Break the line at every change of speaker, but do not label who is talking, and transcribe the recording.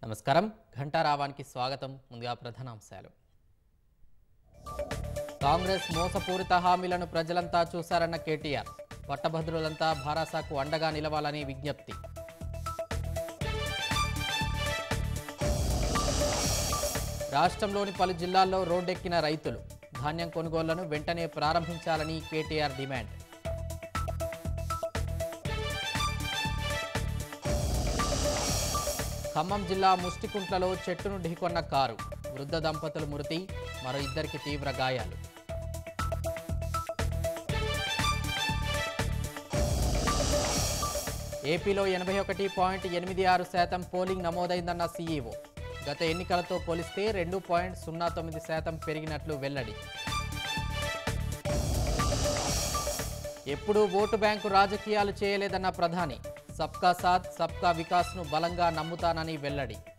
నమస్కారం ఘంటారావానికి స్వాగతం ముందుగా ప్రధానాంశాలు కాంగ్రెస్ మోసపూరిత హామీలను ప్రజలంతా చూశారన్న కేటీఆర్ పట్టభద్రులంతా భారాసాకు అండగా నిలవాలని విజ్ఞప్తి రాష్ట్రంలోని పలు జిల్లాల్లో రోడ్డెక్కిన రైతులు ధాన్యం కొనుగోళ్లను వెంటనే ప్రారంభించాలని కేటీఆర్ డిమాండ్ ఖమ్మం జిల్లా ముష్టికుంట్లలో చెట్టును ఢీకొన్న కారు వృద్ధ దంపతులు మృతి మరో ఇద్దరికి తీవ్ర గాయాలు ఏపీలో ఎనభై ఒకటి పాయింట్ ఎనిమిది ఆరు శాతం పోలింగ్ నమోదైందన్న సీఈఓ గత ఎన్నికలతో పోలిస్తే రెండు పాయింట్ సున్నా తొమ్మిది శాతం పెరిగినట్లు వెల్లడి ఎప్పుడూ ఓటు బ్యాంకు రాజకీయాలు చేయలేదన్న ప్రధాని సబ్కా సాత్ సబ్కా వికాస్ను బలంగా నమ్ముతానని వెల్లడి